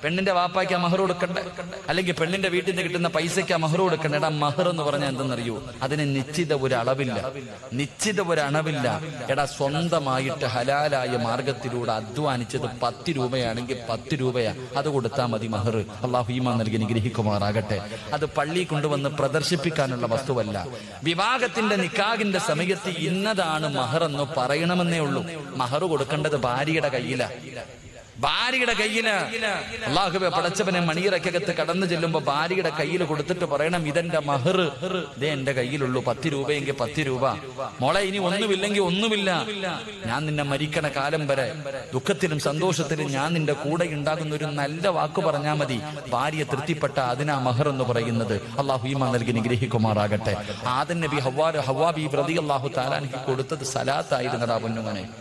പെണ്ണിന്റെ വാപ്പായ്ക്ക് ആ മഹർ കൊടുക്കണ്ടേ അല്ലെങ്കിൽ പെണ്ണിന്റെ വീട്ടിൽ നിന്ന് കിട്ടുന്ന പൈസയ്ക്ക് ആ മഹർ കൊടുക്കണ്ടേ എടാ മഹർ എന്ന് പറഞ്ഞാൽ എന്തെന്നറിയോ അതിന് നിശ്ചിത ഒരു അളവില്ല നിശ്ചിത ഒരു അളവില്ല എടാ സ്വന്തമായിട്ട് ഹലാലായ മാർഗത്തിലൂടെ അധ്വാനിച്ചത് പത്ത് രൂപയാണെങ്കിൽ പത്ത് രൂപയാ അത് കൊടുത്താൽ മതി മഹർ അള്ളാഹു ഈമാൻ നൽകി നിഗ്രഹിക്കുമാറാകട്ടെ അത് പള്ളി കൊണ്ടുവന്ന് പ്രദർശിപ്പിക്കാനുള്ള വസ്തുവല്ല വിവാഹത്തിന്റെ നിക്കാഹിന്റെ സമയത്ത് ഇന്നതാണ് മഹർ എന്ന് പറയണമെന്നേ ഉള്ളൂ മഹർ കൊടുക്കേണ്ടത് ഭാര്യയുടെ കയ്യില ഭാര്യയുടെ കയ്യില് അള്ളാഹുബെ പടച്ചവനെ മണിയറക്കകത്ത് കടന്നു ചെല്ലുമ്പോ ഭാര്യയുടെ കയ്യിൽ കൊടുത്തിട്ട് പറയണം ഇതെന്റെ മഹർ ഇതേ എന്റെ കയ്യിലുള്ളൂ പത്ത് രൂപയെങ്കിൽ പത്ത് രൂപ മോളെ ഇനി ഒന്നുമില്ലെങ്കിൽ ഒന്നുമില്ല ഞാൻ നിന്നെ മരിക്കണ കാലം വരെ ദുഃഖത്തിലും സന്തോഷത്തിലും ഞാൻ നിന്റെ കൂടെ ഉണ്ടാകുന്ന ഒരു നല്ല വാക്ക് പറഞ്ഞാൽ മതി ഭാര്യ തൃപ്തിപ്പെട്ട അതിനാ മഹർ എന്ന് പറയുന്നത് അള്ളാഹു ഈമാ നൽകി നിഗ്രഹിക്കുമാറാകട്ടെ ആദൻ നബി ഹവാ ഹവാബി പ്രതി അള്ളാഹു താലാനിക്ക് കൊടുത്തത് സലാത്തായിരുന്നടാ പൊന്നുമനെ